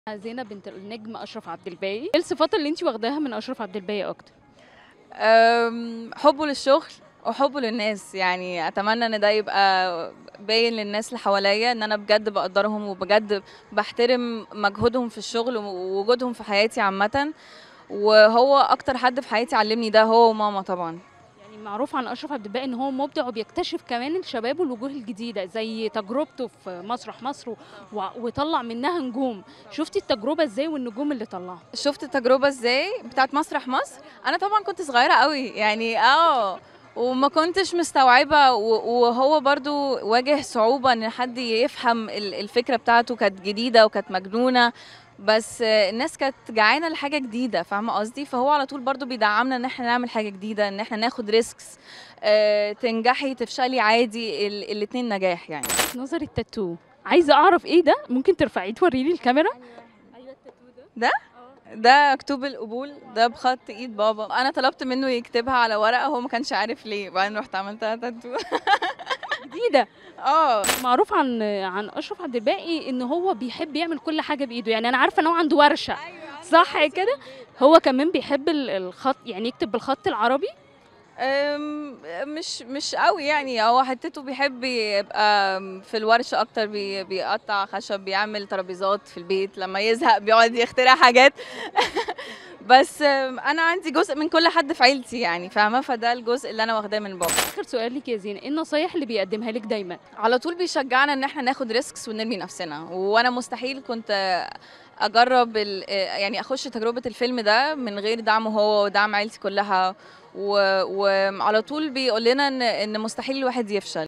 زينب بنت النجم اشرف عبد الباقي ايه الصفات اللي انت واخداها من اشرف عبد الباقي اكتر أم، حبه للشغل وحبه للناس يعني اتمنى ان ده يبقى باين للناس اللي حواليا ان انا بجد بقدرهم وبجد بحترم مجهودهم في الشغل ووجودهم في حياتي عامه وهو اكتر حد في حياتي علمني ده هو وماما طبعا يعني معروف عن اشرف عبد الباقي ان هو مبدع وبيكتشف كمان الشباب والوجوه الجديده زي تجربته في مسرح مصر و- وطلع منها نجوم شفتي التجربه ازاي والنجوم اللي طلعها شفت التجربه ازاي بتاعت مسرح مصر انا طبعا كنت صغيره قوي يعني اه وما كنتش مستوعبه و- وهو برضو واجه صعوبه ان حد يفهم ال- الفكره بتاعته كانت جديده وكانت مجنونه بس آه، الناس كانت جعانه لحاجه جديده فاهمه قصدي فهو على طول برضو بيدعمنا ان احنا نعمل حاجه جديده ان احنا ناخد ريسكس آه، تنجحي تفشلي عادي ال- الاتنين نجاح يعني نظري التاتو عايزه اعرف ايه ده ممكن ترفعيه توريلي الكاميرا ايوه التاتو ده ده مكتوب القبول ده بخط ايد بابا انا طلبت منه يكتبها على ورقه هو ما كانش عارف ليه بعدين رحت عملتها تاتو جديده اه معروف عن عن اشرف عبد الباقي ان هو بيحب يعمل كل حاجه بايده يعني انا عارفه ان هو عنده ورشه صح كده هو كمان بيحب ال- الخط يعني يكتب بالخط العربي أم، مش مش قوي يعني هو حتته بيحب يبقى في الورشه اكتر بي بيقطع خشب بيعمل ترابيزات في البيت لما يزهق بيقعد يخترع حاجات بس أم، انا عندي جزء من كل حد في عيلتي يعني فاهمه فده الجزء اللي انا واخداه من بابا اخر سؤال لك يا زينه ايه النصايح اللي بيقدمها لك دايما على طول بيشجعنا ان احنا ناخد ريسكس ونرمي نفسنا وانا مستحيل كنت اجرب ال- يعني اخش تجربه الفيلم ده من غير دعمه هو ودعم عيلتي كلها و- وعلى طول بيقول لنا ان ان مستحيل الواحد يفشل